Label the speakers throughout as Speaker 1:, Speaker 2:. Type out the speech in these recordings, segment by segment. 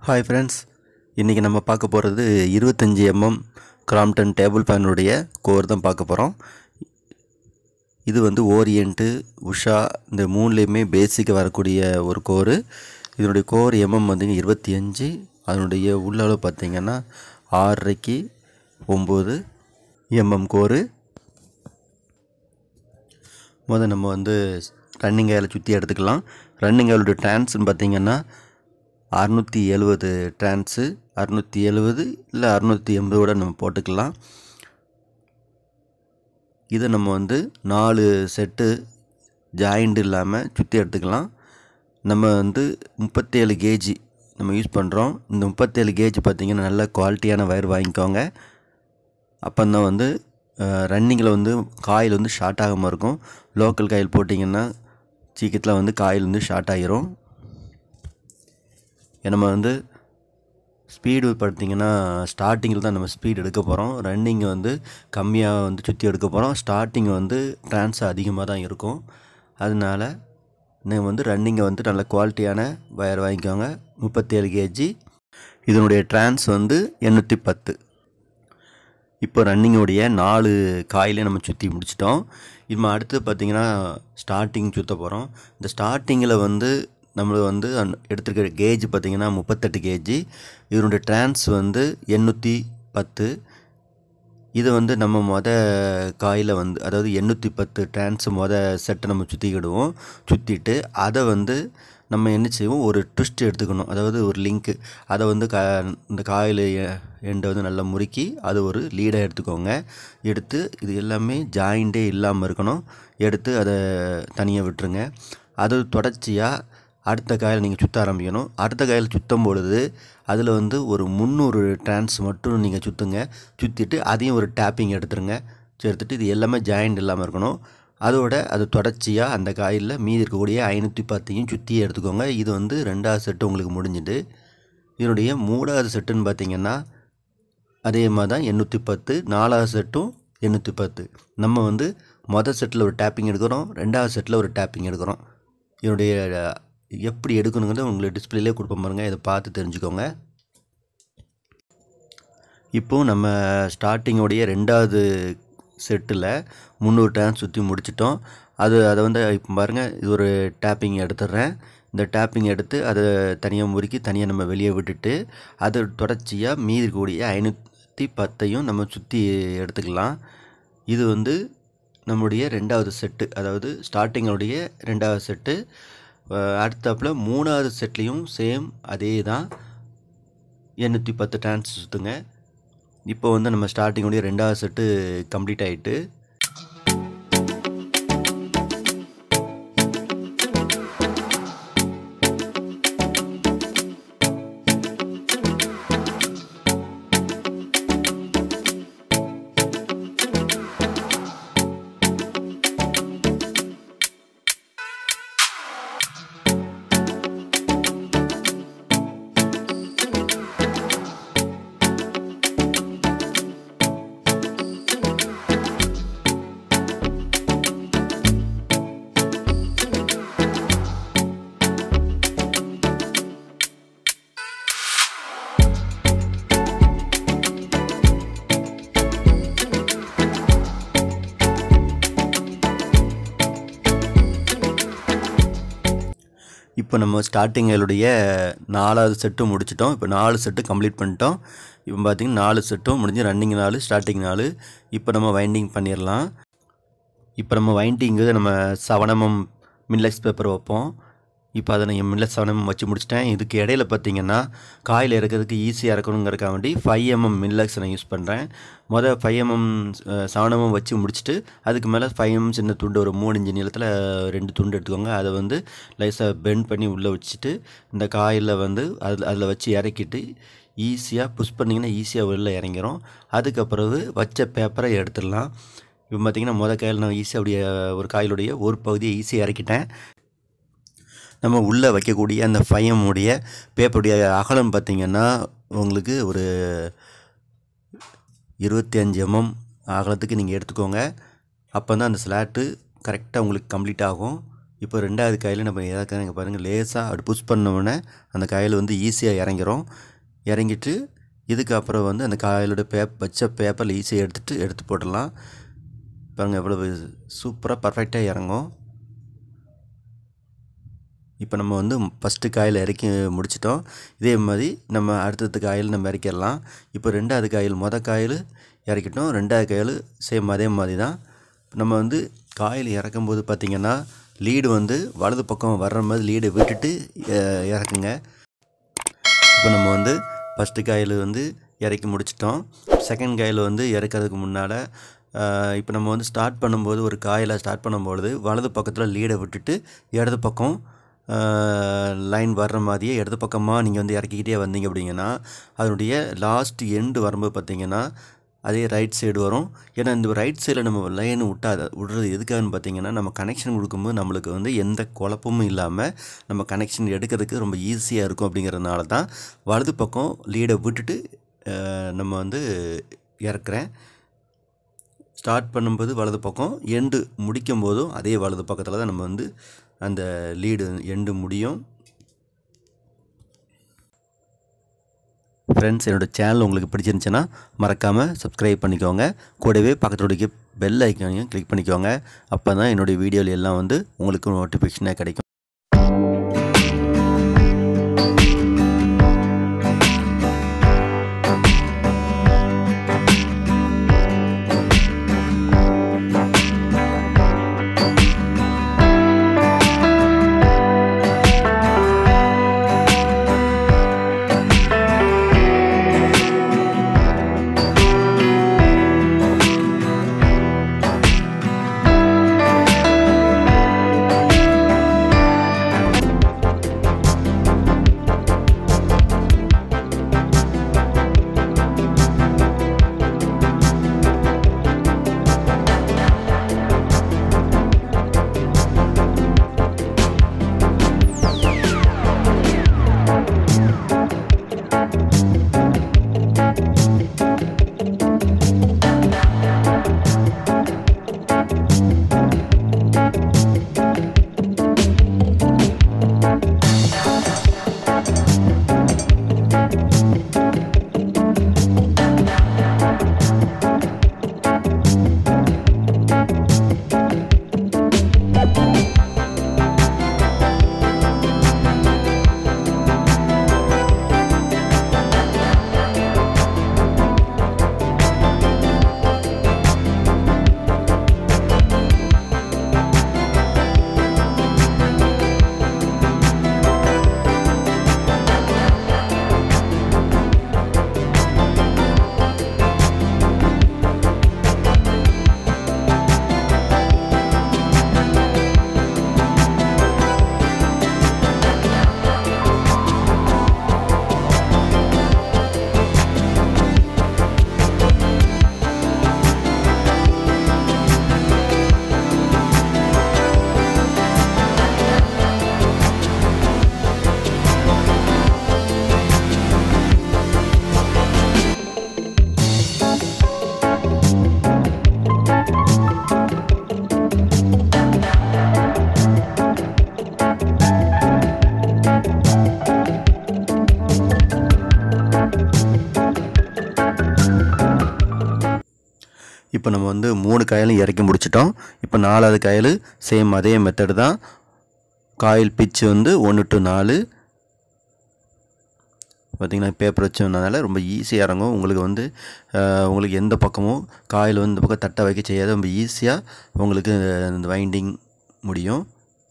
Speaker 1: hi friends இன்றைக்கி நம்ம பார்க்க போகிறது இருபத்தஞ்சி எம்எம் கிராம்டன் டேபிள் ஃபேனுடைய கோர் தான் பார்க்க போகிறோம் இது வந்து ஓரியன்ட்டு உஷா இந்த மூணுலேயுமே பேசிக்காக வரக்கூடிய ஒரு கோர் இதனுடைய கோர் எம்எம் வந்து இருபத்தி அஞ்சு அதனுடைய உள்ளளவு பார்த்திங்கன்னா ஆறரைக்கு ஒம்பது எம்எம் கோரு முதல் நம்ம வந்து ரன்னிங் ஆயில் சுற்றி எடுத்துக்கலாம் ரன்னிங் ஆயிலுடைய ட்ரான்ஸ்னு பார்த்தீங்கன்னா அறநூற்றி எழுபது ட்ரான்ஸு அறநூற்றி எழுபது இல்லை அறநூற்றி எண்பதோட நம்ம போட்டுக்கலாம் இதை நம்ம வந்து நாலு செட்டு ஜாயிண்ட் இல்லாமல் சுற்றி எடுத்துக்கலாம் நம்ம வந்து முப்பத்தேழு கேஜி நம்ம யூஸ் பண்ணுறோம் இந்த முப்பத்தேழு கேஜி பார்த்திங்கன்னா நல்ல குவாலிட்டியான வயர் வாங்கிக்கோங்க அப்போ தான் வந்து ரன்னிங்கில் வந்து காயில் வந்து ஷார்ட் ஆகாமல் இருக்கும் லோக்கல் காயில் போட்டிங்கன்னா சீக்கிரத்தில் வந்து காயில் வந்து ஷார்ட் ஆகிரும் நம்ம வந்து ஸ்பீடு பார்த்திங்கன்னா ஸ்டார்டிங்கில் தான் நம்ம ஸ்பீட் எடுக்க போகிறோம் ரன்னிங் வந்து கம்மியாக வந்து சுற்றி எடுக்க போகிறோம் ஸ்டார்டிங் வந்து ட்ரான்ஸ் அதிகமாக தான் இருக்கும் அதனால் நீங்கள் வந்து ரன்னிங்கை வந்து நல்ல குவாலிட்டியான வயர் வாங்கிக்கோங்க முப்பத்தேழு கேஜி இதனுடைய ட்ரான்ஸ் வந்து எண்ணூற்றி பத்து இப்போ ரன்னிங்கோடைய நாலு காயிலே நம்ம சுற்றி முடிச்சிட்டோம் இப்போ அடுத்து பார்த்திங்கன்னா ஸ்டார்டிங் சுற்ற போகிறோம் இந்த ஸ்டார்டிங்கில் வந்து நம்ம வந்து எடுத்துருக்கிற கேஜ் பார்த்திங்கன்னா முப்பத்தெட்டு கேஜி இதனுடைய ட்ரான்ஸ் வந்து எண்ணூற்றி பத்து இது வந்து நம்ம மொத காயில் வந்து அதாவது எண்ணூற்றி பத்து ட்ரான்ஸ் மொத செட்டை நம்ம சுற்றிக்கிடுவோம் சுற்றிட்டு அதை வந்து நம்ம என்ன செய்வோம் ஒரு ட்விஸ்ட் எடுத்துக்கணும் அதாவது ஒரு லிங்க்கு அதை வந்து க இந்த காயில் எண்டை வந்து நல்லா முறுக்கி அது ஒரு லீடாக எடுத்துக்கோங்க எடுத்து இது எல்லாமே ஜாயிண்டே இல்லாமல் இருக்கணும் எடுத்து அதை தனியாக விட்டுருங்க அது தொடர்ச்சியாக அடுத்த காயில் நீங்கள் சுற்ற ஆரம்பிக்கணும் அடுத்த காயில் சுற்றும் பொழுது அதில் வந்து ஒரு முந்நூறு ட்ரான்ஸ் மட்டும் நீங்கள் சுற்றுங்க சுற்றிட்டு அதையும் ஒரு டேப்பிங் எடுத்துருங்க எடுத்துகிட்டு இது எல்லாமே ஜாயிண்ட் இல்லாமல் இருக்கணும் அதோட அது தொடர்ச்சியாக அந்த காயில் மீதி இருக்கக்கூடிய ஐநூற்றி பத்தையும் சுற்றி எடுத்துக்கோங்க இது வந்து ரெண்டாவது செட்டு உங்களுக்கு முடிஞ்சுது இதனுடைய மூணாவது செட்டுன்னு பார்த்தீங்கன்னா அதே மாதிரி தான் எண்ணூற்றி பத்து நாலாவது செட்டும் எண்ணூற்றி பத்து நம்ம வந்து மொதல் செட்டில் ஒரு டேப்பிங் எடுக்கிறோம் ரெண்டாவது செட்டில் ஒரு டேப்பிங் எடுக்கிறோம் இதனுடைய எப்படி எடுக்கணுங்கிறத உங்களுக்கு டிஸ்பிளேலே கொடுப்போம் பாருங்கள் இதை பார்த்து தெரிஞ்சுக்கோங்க இப்போது நம்ம ஸ்டார்டிங்கோடைய ரெண்டாவது செட்டில் முந்நூறு டேன் சுற்றி முடிச்சிட்டோம் அது அதை வந்து இப்போ பாருங்கள் இது ஒரு டேப்பிங் எடுத்துடுறேன் இந்த டேப்பிங் எடுத்து அதை தனியாக முறுக்கி தனியாக நம்ம வெளியே விட்டுட்டு அது தொடர்ச்சியாக மீதி கூடிய ஐநூற்றி பத்தையும் நம்ம சுற்றி எடுத்துக்கலாம் இது வந்து நம்முடைய ரெண்டாவது செட்டு அதாவது ஸ்டார்டிங்கோடைய ரெண்டாவது செட்டு அடுத்தாப்பில் மூணாவது செட்லேயும் சேம் அதே தான் எண்ணூற்றி பத்து டான்ஸ் சுற்றுங்க இப்போ வந்து நம்ம ஸ்டார்டிங்கோடைய ரெண்டாவது செட்டு கம்ப்ளீட் ஆகிட்டு இப்போ நம்ம ஸ்டார்டிங் ஆயிலுடைய நாலாவது செட்டும் முடிச்சிட்டோம் இப்போ நாலு செட்டு கம்ப்ளீட் பண்ணிட்டோம் இப்போ பார்த்திங்கன்னா நாலு செட்டும் முடிஞ்சு ரன்னிங் நாலு ஸ்டார்டிங் நாலு இப்போ நம்ம வைண்டிங் பண்ணிடலாம் இப்போ நம்ம வைண்டிங்கு நம்ம சவணமம் மில்லக்ஸ் பேப்பர் வைப்போம் இப்போ அதை நான் மில்லட் சவணமம் வச்சு முடிச்சிட்டேன் இதுக்கு இடையில பார்த்தீங்கன்னா காயில் இறக்கிறதுக்கு ஈஸியாக இருக்கணுங்கிறக்காக வேண்டி ஃபைவ் எம்எம் மில்லக்ஸ் நான் யூஸ் பண்ணுறேன் மொதல் ஃபைவ் எம்எம் சவணமும் வச்சு முடிச்சுட்டு அதுக்கு மேலே ஃபைவ் எம்எம் சின்ன துண்டு ஒரு மூணு இன்ச்சு நீளத்தில் ரெண்டு துண்டு எடுத்துக்கோங்க அதை வந்து லைஸாக பெண்ட் பண்ணி உள்ளே வச்சுட்டு இந்த காயில் வந்து அதில் அதில் வச்சு இறக்கிட்டு ஈஸியாக புஷ் பண்ணிங்கன்னா ஈஸியாக வெளில இறங்கிரும் அதுக்கப்புறம் வச்ச பேப்பரை எடுத்துடலாம் இப்போ பார்த்திங்கன்னா மொதல் காயில் நான் ஈஸியாக அப்படியே ஒரு காயிலுடைய ஒரு பகுதியை ஈஸியாக இறக்கிட்டேன் நம்ம உள்ளே வைக்கக்கூடிய அந்த ஃபையமுடைய பேப்பருடைய அகலம் பார்த்திங்கன்னா உங்களுக்கு ஒரு இருபத்தி அஞ்சு எம்எம் அகலத்துக்கு நீங்கள் எடுத்துக்கோங்க அப்போ தான் அந்த ஸ்லாட்டு கரெக்டாக உங்களுக்கு கம்ப்ளீட் ஆகும் இப்போ ரெண்டாவது காயில் நம்ம இறக்குறாங்க பாருங்கள் லேசாக அப்படி புஷ் பண்ண அந்த காயில் வந்து ஈஸியாக இறங்கிரும் இறங்கிட்டு இதுக்கப்புறம் வந்து அந்த காயிலோட பேப் வச்ச பேப்பரில் ஈஸியாக எடுத்துகிட்டு எடுத்து போட்டுடலாம் பாருங்கள் எவ்வளோ சூப்பராக பர்ஃபெக்டாக இறங்கும் இப்போ நம்ம வந்து ஃபஸ்ட்டு காயில் இறக்கி முடிச்சிட்டோம் இதே மாதிரி நம்ம அடுத்தடுத்த காயில் நம்ம இறக்கிடலாம் இப்போ ரெண்டாவது காயில் மொதல் காயில் இறக்கிட்டோம் ரெண்டாவது காயில் சேம் அதே மாதிரி தான் நம்ம வந்து காயில் இறக்கும்போது பார்த்திங்கன்னா லீடு வந்து வலது பக்கம் வர்ற மாதிரி லீடை விட்டுட்டு இறக்குங்க இப்போ நம்ம வந்து ஃபஸ்ட்டு காயில் வந்து இறக்கி முடிச்சிட்டோம் செகண்ட் காயில் வந்து இறக்கிறதுக்கு முன்னால் இப்போ நம்ம வந்து ஸ்டார்ட் பண்ணும்போது ஒரு காயில் ஸ்டார்ட் பண்ணும்பொழுது வலது பக்கத்தில் லீடை விட்டுட்டு இடது பக்கம் லைன் வர்ற மாதிரியே இடது பக்கமாக நீங்கள் வந்து இறக்கிக்கிட்டே வந்தீங்க அப்படிங்கன்னா அதனுடைய லாஸ்ட் எண்டு வரும்போது பார்த்தீங்கன்னா அதே ரைட் சைடு வரும் ஏன்னா இந்த ரைட் சைடில் நம்ம லைன் விட்டாத விடுறது எதுக்காகன்னு பார்த்தீங்கன்னா நம்ம கனெக்ஷன் கொடுக்கும்போது நம்மளுக்கு வந்து எந்த குழப்பமும் இல்லாமல் நம்ம கனெக்ஷன் எடுக்கிறதுக்கு ரொம்ப ஈஸியாக இருக்கும் அப்படிங்கிறதுனால தான் வலது பக்கம் லீடை விட்டுட்டு நம்ம வந்து இறக்குறேன் ஸ்டார்ட் பண்ணும்போது வலது பக்கம் எண்டு முடிக்கும் போதும் அதே வலது பக்கத்தில் தான் நம்ம வந்து அந்த லீடு எண்டு முடியும் ஃப்ரெண்ட்ஸ் என்னோடய சேனல் உங்களுக்கு பிடிச்சிருந்துச்சுன்னா மறக்காமல் சப்ஸ்கிரைப் பண்ணிக்கோங்க கூடவே பக்கத்துடைய பெல் ஐக்கானையும் கிளிக் பண்ணிக்கோங்க அப்போ தான் என்னுடைய வீடியோவில் எல்லாம் வந்து உங்களுக்கு நோட்டிஃபிகேஷனாக கிடைக்கும் இப்போ நம்ம வந்து மூணு காயிலும் இறக்கி முடிச்சிட்டோம் இப்போ நாலாவது காயில் சேம் அதே மெத்தடு தான் காயில் பிச்சு வந்து ஒன்று டு நாலு பார்த்திங்கன்னா பேப்பர் வச்சதுனால ரொம்ப ஈஸியாக இறங்கும் உங்களுக்கு வந்து அஹ், உங்களுக்கு எந்த பக்கமும் காயில் வந்து இந்த பக்கம் தட்டை வைக்க செய்யாது ரொம்ப ஈஸியாக உங்களுக்கு இந்த வைண்டிங் முடியும்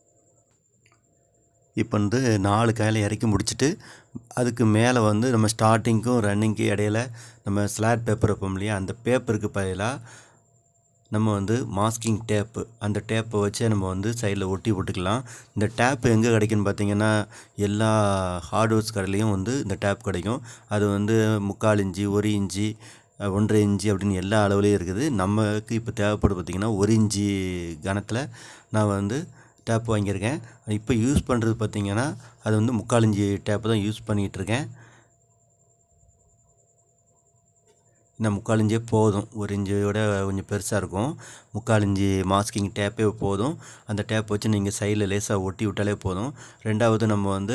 Speaker 1: இப்போ வந்து நாலு காயில் இறக்கி முடிச்சுட்டு அதுக்கு மேலே வந்து நம்ம ஸ்டார்டிங்க்கும் ரன்னிங்க்கு இடையில நம்ம ஸ்லாட் பேப்பர் வைப்போம் இல்லையா அந்த பேப்பருக்கு பதிலாக நம்ம வந்து மாஸ்கிங் டேப்பு அந்த டேப்பை வச்சே நம்ம வந்து சைடில் ஒட்டி போட்டுக்கலாம் இந்த டேப் எங்கே கிடைக்குன்னு பார்த்தீங்கன்னா எல்லா ஹார்ட்வேர்ஸ் கடையிலையும் வந்து இந்த டேப் கிடைக்கும் அது வந்து முக்கால் இஞ்சி ஒரு இஞ்சி அஹ், ஒன்றரை இஞ்சி அப்படின்னு எல்லா அளவுலேயும் இருக்குது நமக்கு இப்போ தேவைப்படும் பார்த்திங்கன்னா ஒரு இஞ்சி கணத்தில் நான் வந்து டேப் வாங்கியிருக்கேன் இப்போ யூஸ் பண்ணுறது பார்த்திங்கன்னா அது வந்து முக்கால் இஞ்சி டேப்பு தான் யூஸ் பண்ணிகிட்ருக்கேன் இந்த முக்கால் இஞ்சே போதும் ஒரு இஞ்சையோட கொஞ்சம் பெருசாக இருக்கும் முக்கால் இஞ்சி மாஸ்கிங் டேப்பே போதும் அந்த டேப் வச்சு நீங்கள் சைடில் லேசாக ஒட்டி விட்டாலே போதும் ரெண்டாவது நம்ம வந்து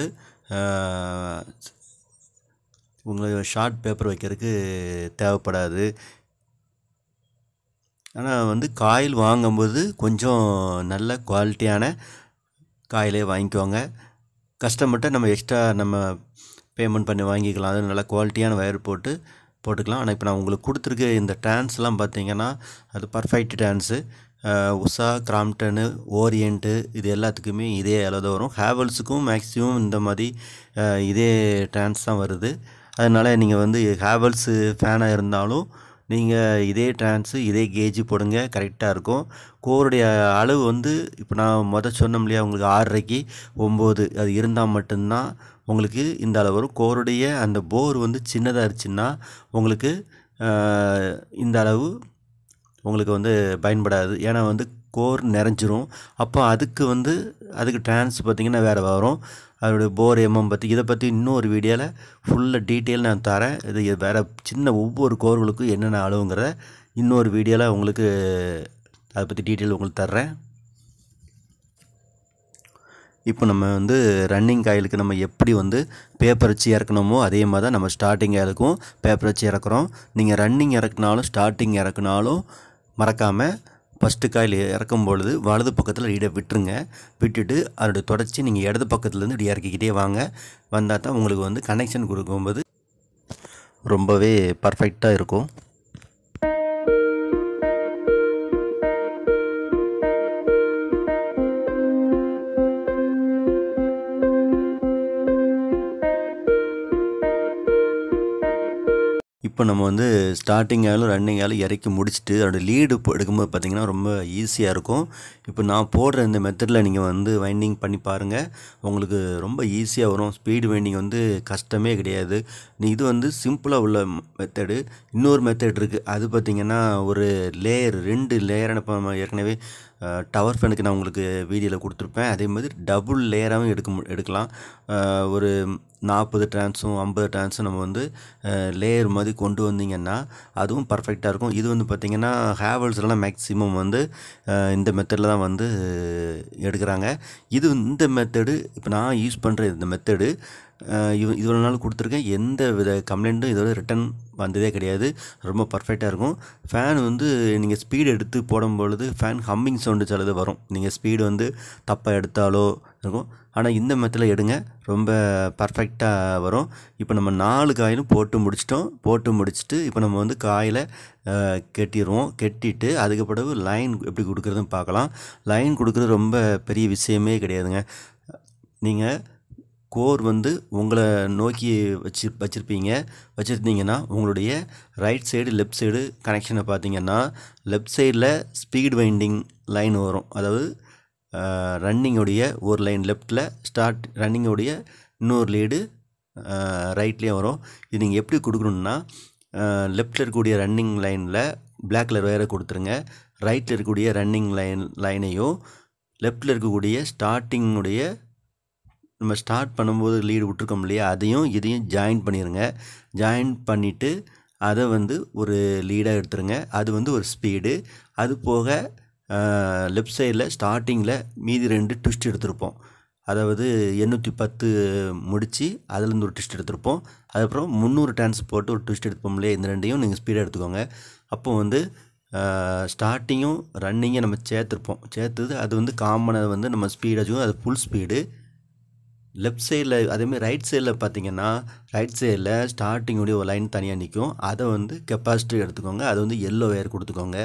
Speaker 1: உங்களுக்கு ஷார்ட் பேப்பர் வைக்கிறதுக்கு தேவைப்படாது ஆனால் வந்து காயில் வாங்கும்போது கொஞ்சம் நல்ல குவாலிட்டியான காயிலே வாங்கிக்கோங்க கஸ்டமர்கிட்ட நம்ம எக்ஸ்ட்ரா நம்ம பேமெண்ட் பண்ணி வாங்கிக்கலாம் அது நல்ல குவாலிட்டியான வயர் போட்டு போட்டுக்கலாம் ஆனால் இப்போ நான் உங்களுக்கு கொடுத்துருக்க இந்த டான்ஸ்லாம் பார்த்தீங்கன்னா அது perfect dance Usha Crompton Orient இது எல்லாத்துக்குமே இதே அளவு வரும் ஹேவல்ஸுக்கும் மேக்ஸிமம் இந்த மாதிரி இதே டான்ஸ் தான் வருது அதனால் நீங்கள் வந்து ஹேவல்ஸு ஃபேனாக இருந்தாலும் நீங்கள் இதே ட்ரான்ஸு இதே கேஜி போடுங்க கரெக்டாக இருக்கும் கோருடைய அளவு வந்து இப்போ நான் மொதல் சொன்னோம் இல்லையா உங்களுக்கு ஆறரைக்கு ஒம்பது அது இருந்தால் மட்டும்தான் உங்களுக்கு இந்த அளவு வரும் கோருடைய அந்த போர் வந்து சின்னதாக இருந்துச்சுன்னா உங்களுக்கு இந்த அளவு உங்களுக்கு வந்து பயன்படாது ஏன்னா வந்து கோர் நிறைஞ்சிரும் அப்போ அதுக்கு வந்து அதுக்கு ட்ரான்ஸ் பார்த்திங்கன்னா வேறு வரும் அதோடைய போர் எம்எம் பற்றி இதை பற்றி இன்னொரு வீடியோவில் ஃபுல்லாக டீட்டெயில் நான் தரேன் இது வேறு சின்ன ஒவ்வொரு கோர்களுக்கும் என்னென்ன அளவுங்கிறத இன்னொரு வீடியோவில் உங்களுக்கு அதை பற்றி டீட்டெயில் உங்களுக்கு தர்றேன் இப்போ நம்ம வந்து ரன்னிங் காயிலுக்கு நம்ம எப்படி வந்து பேப்பர் வச்சு இறக்கணுமோ அதே மாதிரி தான் நம்ம ஸ்டார்டிங் காயிலுக்கும் பேப்பர் வச்சு இறக்குறோம் நீங்கள் ரன்னிங் இறக்குனாலும் ஸ்டார்டிங் இறக்குனாலும் மறக்காமல் ஃபஸ்ட்டு காயில் இறக்கும் பொழுது வலது பக்கத்தில் இட விட்டுருங்க விட்டுட்டு அதோட தொடச்சி நீங்கள் இடது பக்கத்துலேருந்து இப்படி இறக்கிக்கிட்டே வாங்க வந்தால் தான் உங்களுக்கு வந்து கனெக்ஷன் கொடுக்கும்போது ரொம்பவே பர்ஃபெக்டாக இருக்கும் இப்போ நம்ம வந்து ஸ்டார்டிங் ஆகலும் ரன்னிங் ஆகலும் இறக்கி முடிச்சுட்டு அதோட லீடு எடுக்கும்போது பார்த்திங்கன்னா ரொம்ப ஈஸியாக இருக்கும் இப்போ நான் போடுற இந்த மெத்தடில் நீங்கள் வந்து வைண்டிங் பண்ணி பாருங்கள் உங்களுக்கு ரொம்ப ஈஸியாக வரும் ஸ்பீடு வைண்டிங் வந்து கஷ்டமே கிடையாது நீ இது வந்து சிம்பிளாக உள்ள மெத்தடு இன்னொரு மெத்தட் இருக்குது அது பார்த்திங்கன்னா ஒரு லேயர் ரெண்டு லேயரான இப்போ நம்ம ஏற்கனவே டவர் ஃபேனுக்கு நான் உங்களுக்கு வீடியோவில் கொடுத்துருப்பேன் அதே மாதிரி டபுள் லேயராகவும் எடுக்க மு எடுக்கலாம் ஒரு நாற்பது ட்ரான்ஸும் ஐம்பது ட்ரான்ஸும் நம்ம வந்து லேயர் மாதிரி கொண்டு வந்தீங்கன்னா அதுவும் பர்ஃபெக்டாக இருக்கும் இது வந்து பார்த்திங்கன்னா ஹேவல்ஸ்லாம் மேக்ஸிமம் வந்து இந்த மெத்தடில் தான் வந்து எடுக்கிறாங்க இது இந்த மெத்தடு இப்போ நான் யூஸ் பண்ணுற இந்த மெத்தடு இது இவ்வளோ நாள் கொடுத்துருக்கேன் எந்த வித கம்ப்ளைண்ட்டும் இதோட ரிட்டன் வந்ததே கிடையாது ரொம்ப பர்ஃபெக்டாக இருக்கும் ஃபேன் வந்து நீங்கள் ஸ்பீடு எடுத்து போடும் பொழுது ஃபேன் ஹம்மிங் சவுண்டு சிலது வரும் நீங்கள் ஸ்பீடு வந்து தப்பாக எடுத்தாலோ இருக்கும் ஆனால் இந்த மெத்தில் எடுங்க ரொம்ப பர்ஃபெக்டாக வரும் இப்போ நம்ம நாலு காயிலும் போட்டு முடிச்சிட்டோம் போட்டு முடிச்சுட்டு இப்போ நம்ம வந்து காயில் கெட்டிடுவோம் கெட்டிட்டு அதுக்கு பிறகு லைன் எப்படி கொடுக்குறதுன்னு பார்க்கலாம் லைன் கொடுக்குறது ரொம்ப பெரிய விஷயமே கிடையாதுங்க நீங்கள் கோர் வந்து உங்களை நோக்கி வச்சு வச்சுருப்பீங்க வச்சுருந்தீங்கன்னா உங்களுடைய ரைட் சைடு லெஃப்ட் சைடு கனெக்ஷனை பார்த்தீங்கன்னா லெஃப்ட் சைடில் ஸ்பீட் வைண்டிங் லைன் வரும் அதாவது ரன்னிங்கோடைய ஒரு லைன் லெஃப்ட்டில் ஸ்டார்ட் ரன்னிங்கோடைய இன்னொரு லீடு ரைட்லேயும் வரும் இது நீங்கள் எப்படி கொடுக்கணுன்னா லெஃப்ட்டில் இருக்கக்கூடிய ரன்னிங் லைனில் பிளாக் கலர் வேறு கொடுத்துருங்க ரைட்டில் இருக்கக்கூடிய ரன்னிங் லைன் லைனையும் லெஃப்ட்டில் இருக்கக்கூடிய ஸ்டார்டிங்குடைய நம்ம ஸ்டார்ட் பண்ணும்போது லீடு விட்ருக்கோம் இல்லையா அதையும் இதையும் ஜாயின் பண்ணிடுங்க ஜாயின் பண்ணிவிட்டு அதை வந்து ஒரு லீடாக எடுத்துருங்க அது வந்து ஒரு ஸ்பீடு அது போக லெஃப்ட் சைடில் ஸ்டார்டிங்கில் மீதி ரெண்டு ட்விஸ்ட் எடுத்திருப்போம் அதாவது எண்ணூற்றி பத்து முடித்து அதுலேருந்து ஒரு ட்விஸ்ட் எடுத்திருப்போம் அதுக்கப்புறம் முந்நூறு டான்ஸ் போட்டு ஒரு ட்விஸ்ட் எடுப்போம் இல்லையா இந்த ரெண்டையும் நீங்கள் ஸ்பீடாக எடுத்துக்கோங்க அப்போ வந்து ஸ்டார்டிங்கும் ரன்னிங்கும் நம்ம சேர்த்துருப்போம் சேர்த்தது அது வந்து காமனாக வந்து நம்ம ஸ்பீட் வச்சுக்கோம் அது ஃபுல் ஸ்பீடு லெஃப்ட் சைடில் அதேமாதிரி ரைட் சைடில் பார்த்தீங்கன்னா ரைட் சைடில் ஸ்டார்டிங்குடைய ஒரு லைன் தனியாக நிற்கும் அதை வந்து கெப்பாசிட்டி எடுத்துக்கோங்க அது வந்து எல்லோ ஒயர் கொடுத்துக்கோங்க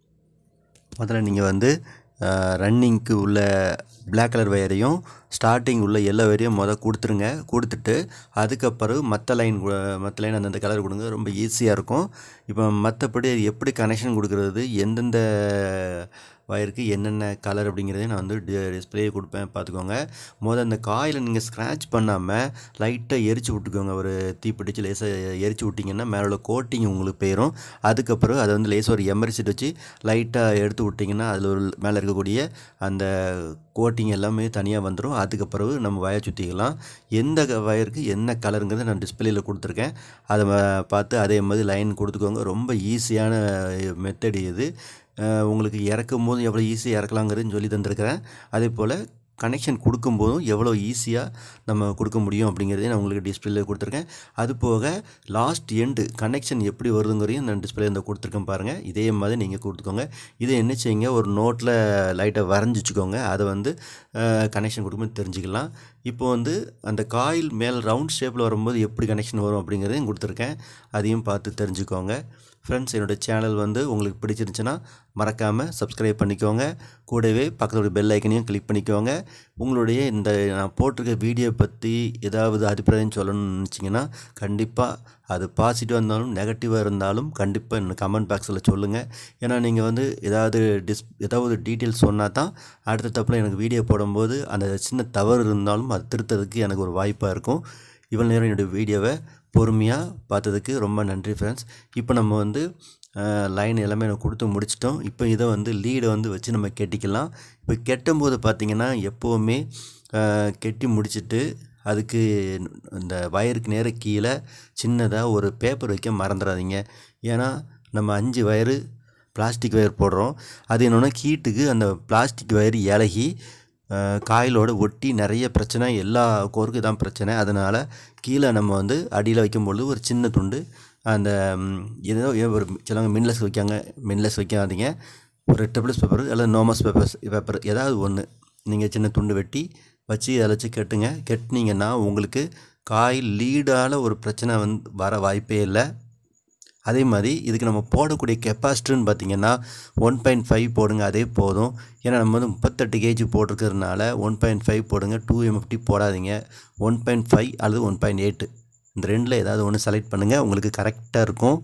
Speaker 1: முதல்ல நீங்கள் வந்து ரன்னிங்க்கு உள்ள பிளாக் கலர் வயரையும் ஸ்டார்டிங் உள்ள எல்லோ வயரையும் மொதல் கொடுத்துருங்க கொடுத்துட்டு அதுக்கப்புறம் மற்ற லைன் மற்ற லைன் அந்தந்த கலர் கொடுங்க ரொம்ப ஈஸியாக இருக்கும் இப்போ மற்றபடி எப்படி கனெக்ஷன் கொடுக்குறது எந்தெந்த வயருக்கு என்னென்ன கலர் அப்படிங்கிறதையும் நான் வந்து டிஸ்பிளே கொடுப்பேன் பார்த்துக்கோங்க முதல் அந்த காயில் நீங்கள் ஸ்க்ராட்ச் பண்ணாமல் லைட்டாக எரிச்சு விட்டுக்கோங்க ஒரு தீப்பிடிச்சு லேசாக எரிச்சு விட்டிங்கன்னா மேலே உள்ள கோட்டிங் உங்களுக்கு போயிடும் அதுக்கப்புறம் அதை வந்து லேசாக ஒரு எமர்சிட் வச்சு லைட்டாக எடுத்து விட்டிங்கன்னா அதில் ஒரு மேலே இருக்கக்கூடிய அந்த கோட்டிங் எல்லாமே தனியாக வந்துடும் அதுக்கு பிறகு நம்ம வயர் சுற்றிக்கலாம் எந்த க- வயருக்கு என்ன கலருங்கிறத நான் டிஸ்பிளேயில் கொடுத்துருக்கேன் அதை ம- பார்த்து அதே மாதிரி லைன் கொடுத்துக்கோங்க ரொம்ப ஈஸியான மெத்தட் இது அஹ் உங்களுக்கு இறக்கும் போது எவ்வளோ ஈஸியாக இறக்கலாங்கிறதுன்னு சொல்லி தந்திருக்கிறேன் அதே போல் கனெக்ஷன் கொடுக்கும்போதும் எவ்வளோ ஈஸியாக நம்ம கொடுக்க முடியும் அப்படிங்கிறதையும் நான் உங்களுக்கு டிஸ்பிளேல கொடுத்துருக்கேன் அது போக லாஸ்ட் எண்டு கனெக்ஷன் எப்படி வருதுங்கிறதையும் நான் டிஸ்பிளே இந்த கொடுத்துருக்கேன் பாருங்கள் இதே மாதிரி நீங்கள் கொடுத்துக்கோங்க இதை என்ன செய்யுங்க ஒரு நோட்டில் லைட்டை வரைஞ்சி வச்சுக்கோங்க அதை வந்து கனெக்ஷன் கொடுக்கும்போது தெரிஞ்சுக்கலாம் இப்போ வந்து அந்த காயில் மேல் ரவுண்ட் ஷேப்பில் வரும்போது எப்படி கனெக்ஷன் வரும் அப்படிங்கிறதையும் கொடுத்துருக்கேன் அதையும் பார்த்து தெரிஞ்சுக்கோங்க ஃப்ரெண்ட்ஸ் என்னோடய சேனல் வந்து உங்களுக்கு பிடிச்சிருந்துச்சுன்னா மறக்காமல் சப்ஸ்கிரைப் பண்ணிக்கோங்க கூடவே பக்கத்தில் பெல் ஐக்கனையும் கிளிக் பண்ணிக்கோங்க உங்களுடைய இந்த நான் போட்டிருக்க வீடியோ பற்றி ஏதாவது அபிப்பிராயம் சொல்லணும்னு நினச்சிங்கன்னா கண்டிப்பாக அது பாசிட்டிவாக இருந்தாலும் நெகட்டிவாக இருந்தாலும் கண்டிப்பாக எனக்கு கமெண்ட் பாக்ஸில் சொல்லுங்கள் ஏன்னா நீங்கள் வந்து ஏதாவது டிஸ் ஏதாவது டீட்டெயில்ஸ் சொன்னால் தான் அடுத்த தப்பில் எனக்கு வீடியோ போடும்போது அந்த சின்ன தவறு இருந்தாலும் அது திருத்ததுக்கு எனக்கு ஒரு வாய்ப்பாக இருக்கும் இவ்வளோ நேரம் என்னுடைய வீடியோவை பொறுமையாக பார்த்ததுக்கு ரொம்ப நன்றி ஃப்ரெண்ட்ஸ் இப்போ நம்ம வந்து லைன் எல்லாமே நான் கொடுத்து முடிச்சிட்டோம் இப்போ இதை வந்து லீடை வந்து வச்சு நம்ம கெட்டிக்கலாம் இப்போ கெட்டும்போது பார்த்திங்கன்னா எப்போவுமே அஹ், கெட்டி முடிச்சிட்டு அதுக்கு இந்த வயருக்கு நேர கீழே சின்னதாக ஒரு பேப்பர் வைக்க மறந்துடாதீங்க ஏன்னா நம்ம அஞ்சு வயரு பிளாஸ்டிக் வயர் போடுறோம் அது என்னென்னா ஹீட்டுக்கு அந்த பிளாஸ்டிக் வயர் இலகி அஹ், காயிலோட ஒட்டி நிறைய பிரச்சனை எல்லா கோருக்கு தான் பிரச்சனை அதனால் கீழே நம்ம வந்து அடியில் வைக்கும்பொழுது ஒரு சின்ன துண்டு அந்த ம், ஏதோ ஏதோ ஒரு சிலவங்க மின்லெஸ் வைக்காங்க மின்லெஸ் வைக்காதீங்க ஒரு டெப்லெஸ் பேப்பர் அல்லது நோமஸ் பேப்பர்ஸ் பேப்பர் ஏதாவது ஒன்று நீங்கள் சின்ன துண்டு வெட்டி வச்சு அதில் வச்சு கெட்டுங்க கெட்டினீங்கன்னா உங்களுக்கு காயில் லீடால் ஒரு பிரச்சனை வந்து வர வாய்ப்பே இல்லை அதே மாதிரி இதுக்கு நம்ம போடக்கூடிய கெப்பாசிட்டர்னு பார்த்தீங்கன்னா ஒன் பாயிண்ட் ஃபைவ் போடுங்க அதே போதும் ஏன்னா நம்ம வந்து முப்பத்தெட்டு கேஜி போட்டிருக்கிறதுனால ஒன் பாயிண்ட் ஃபைவ் போடுங்க டூ எம்எஃப்டி போடாதீங்க ஒன் பாயிண்ட் ஃபைவ் அல்லது ஒன் பாயிண்ட் எயிட்டு இந்த ரெண்டில் ஏதாவது ஒன்று செலக்ட் பண்ணுங்கள் உங்களுக்கு கரெக்டாக இருக்கும்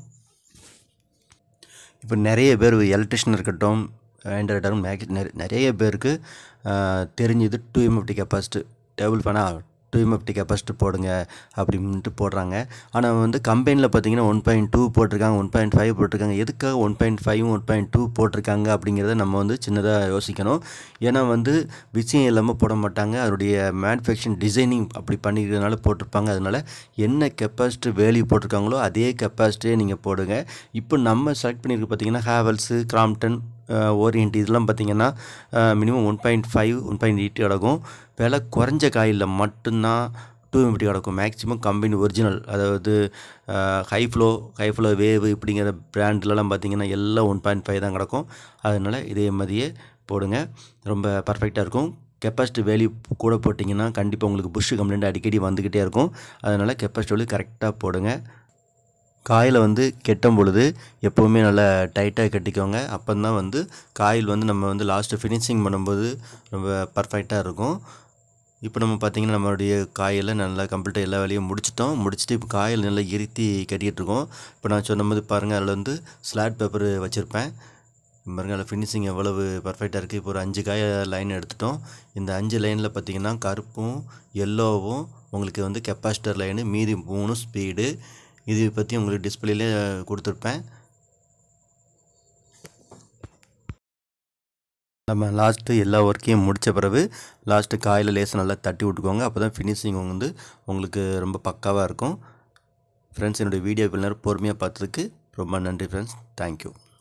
Speaker 1: இப்போ நிறைய பேர் எலக்ட்ரிஷியன் இருக்கட்டும் ஆண்ட்ராய்டரும் மேக் நிறைய பேருக்கு ஆஹ், தெரிஞ்சது டூ எம்எஃப்டி கெப்பாசிட்டி டேபிள் ஃபேனாக டூ எம்எஃப்டி கெப்பாசிட்டி போடுங்க அப்படின்ட்டு போடுறாங்க ஆனால் வந்து கம்பெனியில் பார்த்தீங்கன்னா ஒன் பாயிண்ட் டூ போட்டிருக்காங்க ஒன் பாயிண்ட் ஃபைவ் போட்டிருக்காங்க எதுக்காக one point five one point two போட்டிருக்காங்க அப்படிங்கிறத நம்ம வந்து சின்னதாக யோசிக்கணும் ஏன்னா வந்து விஷயம் இல்லாமல் போட மாட்டாங்க அதனுடைய மேனுஃபேக்சரிங் டிசைனிங் அப்படி பண்ணிக்கிறதுனால போட்டிருப்பாங்க அதனால் என்ன கெப்பாசிட்டி வேல்யூ போட்டிருக்காங்களோ அதே கெப்பாசிட்டியே நீங்கள் போடுங்க இப்போ நம்ம செலக்ட் பண்ணியிருக்கு பார்த்தீங்கன்னா ஹேவல்ஸு கிராம்டன் ஓரியன்ட் இதெல்லாம் பார்த்தீங்கன்னா minimum one point five one point eight கிடக்கும் விலை குறைஞ்ச காயில் மட்டும்தான் டூ எம்டி கிடக்கும் மேக்ஸிமம் கம்பெனி ஒரிஜினல் அதாவது high flow high flow wave இப்படிங்கிற பிராண்ட்லலாம் பார்த்தீங்கன்னா எல்லாம் ஒன் பாயிண்ட் ஃபைவ் தான் கிடக்கும் அதனால் இதே மாதிரியே போடுங்க ரொம்ப பர்ஃபெக்டாக இருக்கும் கெப்பாசிட்டி வேல்யூ கூட போட்டிங்கன்னா கண்டிப்பாக உங்களுக்கு புஷ் கம்ப்ளைண்ட் அடிக்கடி வந்துக்கிட்டே இருக்கும் அதனால் கெப்பாசிட்டி வேல்யூ கரெக்டாக போடுங்க காயில் வந்து கெட்டும் பொழுது எப்போவுமே நல்லா டைட்டாக கட்டிக்கோங்க அப்போ தான் வந்து காயில் வந்து நம்ம வந்து லாஸ்ட்டு ஃபினிஷிங் பண்ணும்போது ரொம்ப பர்ஃபெக்டாக இருக்கும் இப்போ நம்ம பார்த்திங்கன்னா நம்மளுடைய காயில் நல்லா கம்ப்ளீட்டாக எல்லா வேலையும் முடிச்சிட்டோம் முடிச்சுட்டு இப்போ காயில் நல்லா இருத்தி கட்டிகிட்டு இருக்கோம் இப்போ நான் சொன்ன மாதிரி பாருங்கள் அதில் வந்து ஸ்லாட் பேப்பர் வச்சுருப்பேன் பாருங்கள் அதில் ஃபினிஷிங் எவ்வளவு பர்ஃபெக்டாக இருக்குது இப்போ ஒரு அஞ்சு காய லைன் எடுத்துட்டோம் இந்த அஞ்சு லைனில் பார்த்திங்கன்னா கருப்பும் எல்லோவும் உங்களுக்கு வந்து கெப்பாசிட்டர் லைனு மீதி மூணு ஸ்பீடு இது பற்றி உங்களுக்கு டிஸ்பிளேலே கொடுத்துருப்பேன் நம்ம லாஸ்ட்டு எல்லா ஒர்க்கையும் முடித்த பிறகு லாஸ்ட்டு காயில் லேசை நல்லா தட்டி விட்டுக்கோங்க அப்போ தான் ஃபினிஷிங் வந்து உங்களுக்கு ரொம்ப பக்காவாக இருக்கும் ஃப்ரெண்ட்ஸ் என்னுடைய வீடியோ இவ்வளோ நேரம் பொறுமையாக பார்த்ததுக்கு ரொம்ப நன்றி ஃப்ரெண்ட்ஸ் தேங்க்யூ